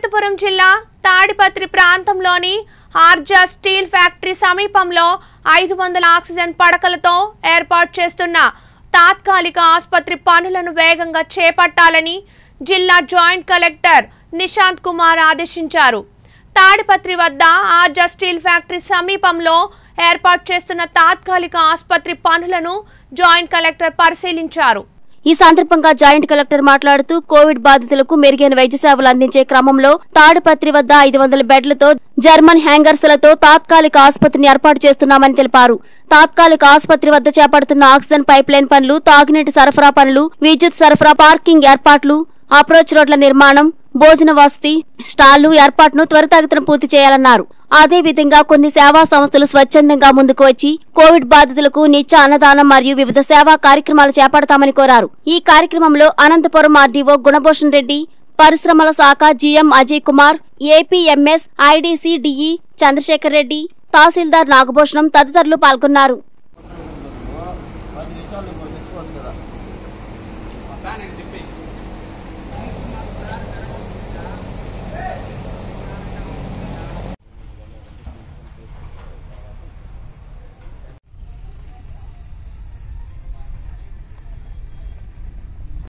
అనంతపురం జిల్లా తాడిపత్రి ప్రాంతంలోని ఆర్జా steel factory సమీపంలో ఐదు వందల ఆక్సిజన్ పడకలతో ఏర్పాటు చేస్తున్న తాత్కాలిక ఆసుపత్రి పనులను వేగంగా చేపట్టాలని జిల్లా జాయింట్ కలెక్టర్ నిశాంత్ కుమార్ ఆదేశించారు తాడిపత్రి వద్ద ఆర్జా స్టీల్ ఫ్యాక్టరీ సమీపంలో ఏర్పాటు చేస్తున్న తాత్కాలిక ఆసుపత్రి పనులను జాయింట్ కలెక్టర్ పరిశీలించారు ఈ సందర్భంగా జాయింట్ కలెక్టర్ మాట్లాడుతూ కోవిడ్ బాధితులకు మెరుగైన వైద్య సేవలు అందించే క్రమంలో తాడిపత్రి వద్ద ఐదు వందల బెడ్లతో జర్మన్ హ్యాంగర్స్లతో తాత్కాలిక ఆసుపత్రిని ఏర్పాటు చేస్తున్నామని తెలిపారు తాత్కాలిక ఆసుపత్రి వద్ద చేపడుతున్న ఆక్సిజన్ పైప్ లైన్ పనులు తాగునీటి సరఫరా పనులు విద్యుత్ సరఫరా పార్కింగ్ ఏర్పాట్లు అప్రోచ్ రోడ్ల నిర్మాణం భోజన వసతి స్టాళ్లు ఏర్పాటును త్వరితగతిన పూర్తి చేయాలన్నారు అదే విధంగా కొన్ని సేవా సంస్థలు స్వచ్ఛందంగా ముందుకు వచ్చి కోవిడ్ బాధితులకు నిత్య అన్నదానం మరియు వివిధ సేవా కార్యక్రమాలు చేపడతామని కోరారు ఈ కార్యక్రమంలో అనంతపురం ఆర్డీఓ గుణభూషణ్ రెడ్డి పరిశ్రమల శాఖ GM Ajay Kumar APMS IDC DE Chandrasekhar Reddy తహసీల్దార్ నాగభూషణం తదితరులు పాల్గొన్నారు